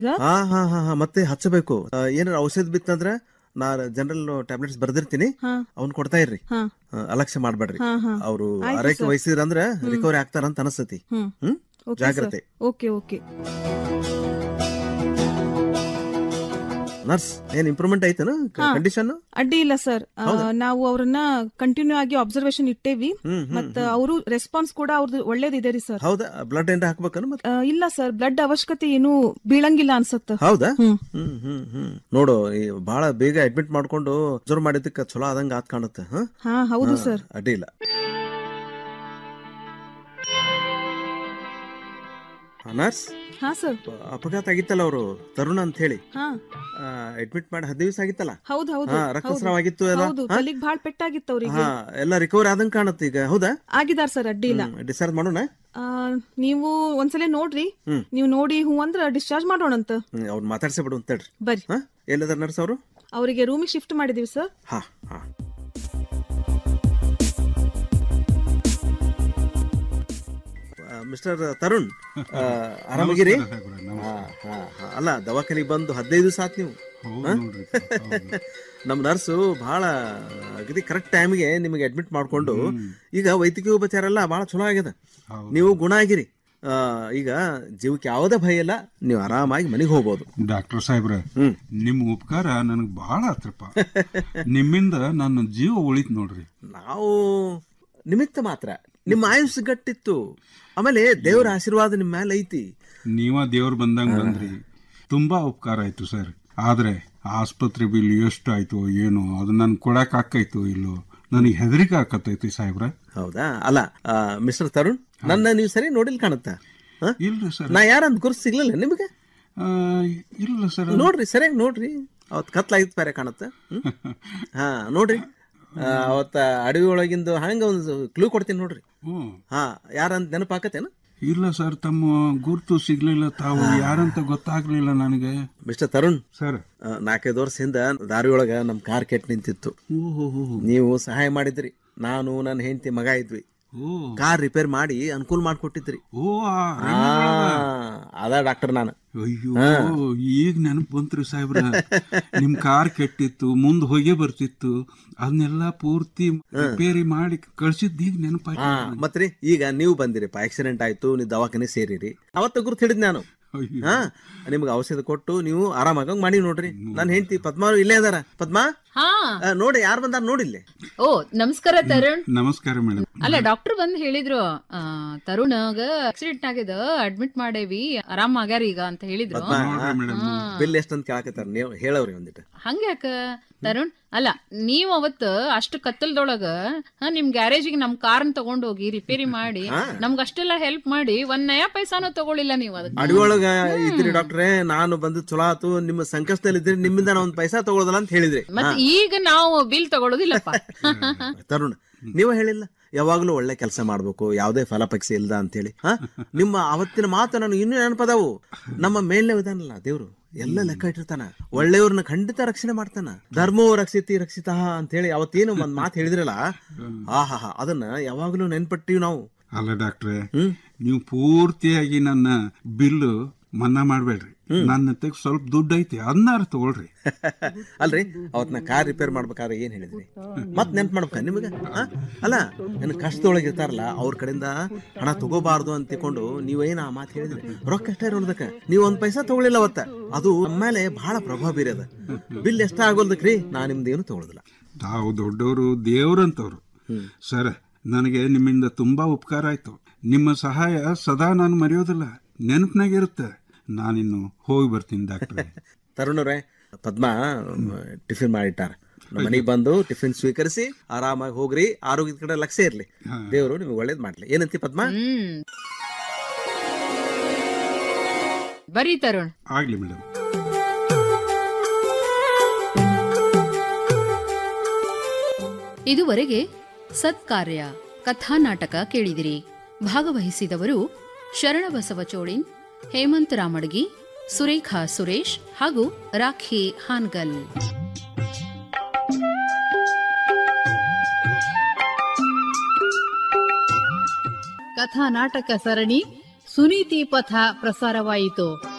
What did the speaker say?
ಹಾ ಹಾ ಹಾ ಹಾ ಮತ್ತೆ ಹಚ್ಚಬೇಕು ಆ, ಏನಾರ ಔಷಧ ಬಿತ್ತಂದ್ರ ನಾ ಜನರಲ್ ಟ್ಯಾಬ್ಲೆಟ್ಸ್ ಬರ್ದಿರ್ತೀನಿ ಹಾ. ಅವ್ನ್ ಕೊಡ್ತಾ ಇರ್ರಿ ಹಾ. ಆ, ಅಲಕ್ಷ್ಯ ಮಾಡ್ಬೇಡ್ರಿ ಹಾ, ಹಾ. ಅವರು ಆಯ್ತು ಆರೈಕೆ ಸರ್. ವಹಿಸಿದ್ರಂದ್ರ ಹ್ಮ್. ರಿಕವರಿ ಆಗ್ತಾರಂತ ಅನಸ್ತತಿ ಹ್ಮ್ ಹ್ಮ್ ಓಕೆ ಜಾಗ್ರತೆ ಓಕೆ ಓಕೆ ನರ್ಸ್ ಏನ್ ಇಂಪ್ರೂವ್ಮೆಂಟ್ ಐತನ ಹಾ. ಕಂಡೀಷನ್ ಅಡ್ಡಿ ಇಲ್ಲ ಸರ್ ಆ, ಹೌದಾ? ನಾವು ಅವ್ರನ್ನ ಕಂಟಿನ್ಯೂ ಆಗಿ ಅಬ್ಸರ್ವೇಷನ್ ಇಟ್ಟೇವಿ ಹ್ಮ್, ಹ್ಮ್, ಮತ್ತ ಅವರು ರೆಸ್ಪಾನ್ಸ್ ಕೂಡ ಅವ್ರದ್ದು ಒಳ್ಳೇದಿದೆ ರೀ ಸರ್ ಹೌದಾ ಬ್ಲಡ್ ಏನ್ರ ಹಾಕ್ಬೇಕನ ಮತ್ತೆ ಆ, ಇಲ್ಲ ಸರ್ ಬ್ಲಡ್ ಅವಶ್ಯಕತೆ ಏನು ಬೀಳಂಗಿಲ್ಲ ಅನ್ಸತ್ತ ಹೌದಾ ಹ್ಮ್. ಹ್ಮ್ ಹ್ಮ್ ಹ್ಮ್ ನೋಡು ಈ ಬಹಳ ಬೇಗ ಅಡ್ಮಿಟ್ ಮಾಡ್ಕೊಂಡು ಜೋರ್ ಮಾಡಿದ್ದಕ್ಕ ಚಲೋ ಆದಂಗ ಆತ್ ಕಾಣುತ್ತೆ ಹಾ ಹಾ ಹೌದು ಹಾ, ಸರ್ ಅಡ್ಡಿ ಇಲ್ಲ ನರ್ಸ್ ಹಾ ಸರ್ ಅಪಘಾತ ಆಗಿತ್ತಲ್ಲ ಅವರು ತರುಣ ಅಂತ ಹೇಳಿ ಹಾ ಅಡ್ಮಿಟ್ ಮಾಡಿ ಹದಿನೈದು ದಿವಸ ಆಗಿತ್ತಲ್ಲ ಹೌದು ಹೌದು ಹಾ, ಹೌದು. ರಕ್ತಸ್ರಾವ ಆಗಿತ್ತು ಎಲ್ಲ ಹೌದು ಹಾ? ತಲೆಗ್ ಬಹಳ ಪೆಟ್ಟಾಗಿತ್ತು ಅವ್ರಿಗೆ ಹಾ ಎಲ್ಲ ರಿಕವರ್ ಆದಂಗ ಕಾಣುತ್ತೆ ಈಗ ಹೌದಾ ಆಗಿದಾರ್ ಸರ್ ಅಡ್ಡಿ ಇಲ್ಲ ಡಿಸ್ಚಾರ್ಜ್ ಮಾಡೋಣ ಆ, ನೀವು ಒಂದ್ಸಲ ನೋಡ್ರಿ ಹ್ಮ್. ನೀವು ನೋಡಿ ಹೂ ಅಂದ್ರ ಡಿಸ್ಚಾರ್ಜ್ ಮಾಡೋಣಂತ ಹ್ಮ್ ಅವ್ರು ಮಾತಾಡ್ಸಿ ಬಿಡು ಅಂತೇಳ್ರಿ ಬರ್ರಿ ಹಾ ಎಲ್ಲದ ನರ್ಸ್ ಅವರು ಅವರಿಗೆ ರೂಮಿಗೆ ಶಿಫ್ಟ್ ಮಾಡಿದೀವಿ ಸರ್ ಹಾ ಹಾ ಮಿಸ್ಟರ್ ತರುಣ್ ಆ, ಆರಾಮಾಗಿರಿ ಹಾ, ಹಾ, ಹಾ. ಅಲ್ಲ ದವಾಖಾನಿಗೆ ಬಂದು ಹದಿನೈದು ದಿವಸ ಆತ್ ನೀವು ಹಾ? ನಮ್ ನರ್ಸು ಬಹಳ ಅಗದಿ ಕರೆಕ್ಟ್ ಟೈಮ್ಗೆ ನಿಮಗೆ ಅಡ್ಮಿಟ್ ಮಾಡ್ಕೊಂಡು ಈಗ ವೈದ್ಯಕೀಯ ಉಪಚಾರ ಎಲ್ಲ ಬಹಳ ಚಲೋ ಆಗ್ಯದ ನೀವು ಗುಣ ಆಗಿರಿ ಆ, ಈಗ ಜೀವಕ್ಕೆ ಯಾವುದೇ ಭಯ ಇಲ್ಲ ನೀವು ಆರಾಮಾಗಿ ಮನೆಗೆ ಹೋಗ್ಬೋದು ಡಾಕ್ಟರ್ ಸಾಹೇಬ್ರ ನಿಮ್ ಉಪಕಾರ ನನಗ್ ಬಹಳ ಆತ್ರಪ್ಪ ನಿಮ್ಮಿಂದ ನನ್ನ ಜೀವ ಉಳಿತ್ ನೋಡ್ರಿ ನಾವು ನಿಮಿತ್ತ ಮಾತ್ರ ನಿಮ್ಮ ಆಯುಷ್ ಗಟ್ಟಿತ್ತು ಆಮೇಲೆ ದೇವರ ಆಶೀರ್ವಾದ ನಿಮ್ಮ ಮೇಲೆ ಐತಿ ನೀವ ದೇವ್ರ ಬಂದಂಗ ಬಂದ್ರಿ ತುಂಬಾ ಉಪಕಾರ ಆಯ್ತು ಸರ್ ಆದ್ರೆ ಆಸ್ಪತ್ರೆ ಬಿಲ್ ಎಷ್ಟು ಆಯ್ತು ಏನೋ ಅದು ನನ್ ಕೊಡಕ್ ಆಕೈತು ಇಲ್ಲೋ ನನಗೆ ಹೆದರಿಕೆ ಆಕತೈತಿ ಸಾಹೇಬ್ರ ಹೌದಾ ಅಲ್ಲ ಮಿಸ್ಟರ್ ತರುಣ್ ನನ್ನ ನೀವು ಸರಿ ನೋಡಿಲ್ ಕಾಣುತ್ತ ಇಲ್ರಿ ಸರ್ ನಾ ಯಾರಂತ ಗುರುತು ಸಿಗ್ಲಿಲ್ಲ ನಿಮಗೆ ಇಲ್ಲ ಸರ್ ನೋಡ್ರಿ ಸರಿಯಾಗಿ ನೋಡ್ರಿ ಅವತ್ ಕತ್ಲಾಗಿತ್ತು ಬೇರೆ ಕಾಣುತ್ತ ಹ್ಮ್? ಹಾ ನೋಡ್ರಿ ಆ, ಅವತ್ತ ಅಡವಿ ಒಳಗಿಂದು ಹಂಗ ಒಂದು ಕ್ಲೂ ಕೊಡ್ತೀನಿ ನೋಡ್ರಿ ಹ್ಮ್ ಹಾ ಯಾರಂತ ನೆನಪಾಕತ್ತೇನ ಇಲ್ಲ ಸರ್ ತಮ್ಮ ಗುರುತು ಸಿಗ್ಲಿಲ್ಲ ತಾವು ಯಾರಂತ ಗೊತ್ತಾಗ್ಲಿಲ್ಲ ನನಗೆ ಮಿಸ್ಟರ್ ತರುಣ್ ಸರ್ ಆ, ನಾಲ್ಕೈದು ವರ್ಷ ಹಿಂದ ದಾರಿ ಒಳಗ ನಮ್ ಕಾರ್ ಕೆಟ್ಟ ನಿಂತಿತ್ತು ನೀವು ಸಹಾಯ ಮಾಡಿದ್ರಿ ನಾನು ನನ್ನ ಹೆಂಡತಿ ಮಗ ಇದ್ವಿ ಕಾರ್ ರಿಪೇರ್ ಮಾಡಿ ಅನುಕೂಲ ಮಾಡ್ಕೊಟ್ಟಿದ್ರಿ ಓ ಆ ಆ, ಅದ ಡಾಕ್ಟರ್ ನಾನು ಅಯ್ಯೋ ಹಾ. ಈಗ ನೆನಪು ಬಂತ್ರಿ ಸಾಹೇಬ್ರ ನಿಮ್ ಕಾರ್ ಕೆಟ್ಟಿತ್ತು ಮುಂದ್ ಹೊಗೆ ಬರ್ತಿತ್ತು ಅದನ್ನೆಲ್ಲ ಪೂರ್ತಿ ರಿಪೇರಿ ಮಾಡಿ ಕಳ್ಸಿದ್ ಈಗ ಹಾ ನೆನಪಾಯ್ತು ಮತ್ರಿ ಈಗ ನೀವು ಬಂದಿರಿಪ್ಪ ಆಕ್ಸಿಡೆಂಟ್ ಆಯ್ತು ನೀವು ದವಾಖಾನೆ ಸೇರಿರಿ ಅವತ್ತ ಗುರ್ತು ಹಿಡಿದ್ ನಾನು ಹಾ ನಿಮ್ಗೆ ಔಷಧ ಕೊಟ್ಟು ನೀವು ಆರಾಮಾಗಂಗ್ ಮಾಡಿ ನೋಡ್ರಿ ನನ್ನ ಹೆಂಡತಿ ಪದ್ಮಾರು ಇಲ್ಲೇ ಅದಾರ ಪದ್ಮಾ ಹಾ ಆ, ನೋಡಿ ಯಾರು ಬಂದಾರ ನೋಡಿಲ್ಲೇ ಓ ನಮಸ್ಕಾರ ತರುಣ್ ನಮಸ್ಕಾರ ಮೇಡಮ್ ಅಲ್ಲ ಡಾಕ್ಟರ್ ಬಂದ್ ಹೇಳಿದ್ರು ಆ, ತರುಣಗ ಆಕ್ಸಿಡೆಂಟ್ ಆಗ್ಯದ ಅಡ್ಮಿಟ್ ಮಾಡೇವಿ ಆರಾಮ್ ಆಗ್ಯಾರ ಈಗ ಅಂತ ಹೇಳಿದ್ರು ಬಿಲ್ ಎಷ್ಟಂತ ಕೇಳಕತ್ತಾರ ನೀವು ಹೇಳವ್ರಿ ಒಂದಿಟ್ಟು ಹಂಗ್ಯಾಕ ತರುಣ್ ಅಲ್ಲ ನೀವ್ ಅವತ್ ಅಷ್ಟು ಕತ್ತಲ್ದೊಳಗ ಹಾ, ನಿಮ್ ಗ್ಯಾರೇಜಿಗೆ ನಮ್ ಕಾರನ್ ತಗೊಂಡ್ ಹೋಗಿ ರಿಪೇರಿ ಮಾಡಿ ನಮ್ಗ ಅಷ್ಟೆಲ್ಲ ಹೆಲ್ಪ್ ಮಾಡಿ ಒಂದ್ ನಯಾ ಪೈಸಾನು ತಗೊಳಿಲ್ಲ ನೀವು ಅದಕ್ಕೆ ಅಡವಿ ಒಳಗ ಇದ್ರಿ ಡಾಕ್ಟ್ರೇ ನಾನು ಬಂದು ಚಲೋ ಆತು ನಿಮ್ಮ ಸಂಕಷ್ಟದಲ್ಲಿ ಇದ್ರಿ ನಿಮ್ಮಿಂದ ನಾನು ಒಂದ್ ಪೈಸಾ ತಗೊಳೋದಲ್ಲ ಅಂತ ಹೇಳಿದ್ರಿ ಮತ್ ಈಗ ನಾವು ಬಿಲ್ ತಗೊಳೋದಿಲ್ಲಪ್ಪ ತರುಣ್ ನೀವ ಹೇಳಿಲ್ಲ ಯಾವಾಗ್ಲೂ ಒಳ್ಳೆ ಕೆಲಸ ಮಾಡ್ಬೇಕು ಯಾವುದೇ ಫಲಪಕ್ಷಿ ಇಲ್ದ ಅಂತೇಳಿ ಹಾ ನಿಮ್ಮ ಅವತ್ತಿನ ಮಾತು ನಾನು ಇನ್ನೂ ನೆನಪದಾವು ನಮ್ಮ ಮೇಲ್ನೇ ಇದಾನಲ್ಲ ದೇವ್ರು ಎಲ್ಲ ಲೆಕ್ಕ ಇಟ್ಟಿರ್ತಾನ ಒಳ್ಳೆಯವ್ರನ್ನ ಖಂಡಿತ ರಕ್ಷಣೆ ಮಾಡ್ತಾನ ಧರ್ಮೋ ರಕ್ಷಿತಿ ರಕ್ಷಿತ ಅಂತ ಹೇಳಿ ಅವತ್ತೇನು ಒಂದ್ ಮಾತು ಹೇಳಿದ್ರಲ್ಲ ಆ ಹಾ ಹಾ ಅದನ್ನ ಯಾವಾಗ್ಲೂ ನೆನ್ಪಟ್ಟಿವಿ ನಾವು ಅಲ್ಲ ಡಾಕ್ಟ್ರೆ ನೀವು ಪೂರ್ತಿಯಾಗಿ ನನ್ನ ಬಿಲ್ ಮನ್ನಾ ಮಾಡ್ಬೇಡ್ರಿ ನನ್ನ ತೆಗ್ ಸ್ವಲ್ಪ ದುಡ್ಡು ಐತಿ ಅದನ್ನಾರು ತಗೊಳ್ರಿ ಅಲ್ರಿ ಅವತ್ ನಾ ಕಾರ್ ರಿಪೇರ್ ಮಾಡ್ಬೇಕಾದ್ರೆ ಏನ್ ಹೇಳಿದ್ರಿ ಮತ್ ನೆನ್ಪ್ ಮಾಡ್ಬೇಕ ನಿಮಗ ಆ? ಅಲ್ಲ ಏನ್ ಕಷ್ಟದೊಳಗೆ ಇರ್ತಾರಲ್ಲ ಅವ್ರ ಕಡೆಯಿಂದ ಹಣ ತಗೋಬಾರ್ದು ಅಂತ ತಿಳ್ಕೊಂಡು ನೀವೇನ್ ಆ ಮಾತು ಹೇಳಿದ್ರಿ ರೊಕ್ಕ ಎಷ್ಟ ಇರೋದಕ್ಕ ನೀವ್ ಒಂದ್ ಪೈಸಾ ತಗೊಳಿಲ್ಲ ಅವತ್ತ ಅದು ನಮ್ಮ ಮೇಲೆ ಬಹಳ ಪ್ರಭಾವ ಬೀರದ ಬಿಲ್ ಎಷ್ಟ ಆಗೋಲ್ದಕ್ರಿ ನಾ ನಿಮ್ದೇನು ತಗೊಳುದಿಲ್ಲ ತಾವು ದೊಡ್ಡವರು ದೇವ್ರಂತವ್ರು ಸರ್ ನನಗೆ ನಿಮ್ಮಿಂದ ತುಂಬಾ ಉಪಕಾರ ಆಯ್ತು ನಿಮ್ಮ ಸಹಾಯ ಸದಾ ನಾನು ಮರೆಯೋದಿಲ್ಲ ನೆನಪಿನಾಗಿರುತ್ತೆ ನಾನಿನ್ನು ಹೋಗಿ ಬರ್ತೀನಿ ಡಾಕ್ಟ್ರೆ ತರುಣರೇ ಪದ್ಮಾ ಟಿಫಿನ್ ಮಾಡಿಟ್ಟಾರ ನಮ್ಮ ಮನೆಗೆ ಬಂದು ಟಿಫಿನ್ ಸ್ವೀಕರಿಸಿ ಆರಾಮಾಗಿ ಹೋಗ್ರಿ ಆರೋಗ್ಯದ ಕಡೆ ಲಕ್ಷ್ಯ ಇರ್ಲಿ ದೇವರು ನಿಮ್ಗೆ ಒಳ್ಳೇದ್ ಮಾಡ್ಲಿ ಏನಂತಿ ಪದ್ಮಾ ಹ್ಮ್ ಬರೀ ತರುಣ್ ಆಗ್ಲಿ ಮೇಡಮ್ ಇದುವರೆಗೆ ಸತ್ಕಾರ್ಯ ಕಥಾನಾಟಕ ಕೇಳಿದಿರಿ ಭಾಗವಹಿಸಿದವರು ಶರಣಬಸವ ಚೋಳಿನ್ ಹೇಮಂತ್ ರಾಮಡ್ಗಿ ಸುರೇಖಾ ಸುರೇಶ್ ಹಾಗೂ ರಾಖಿ ಹಾನ್ಗಲ್ ಕಥಾ ನಾಟಕ ಸರಣಿ ಸುನೀತಿ ಪಥ ಪ್ರಸಾರವಾಯಿತು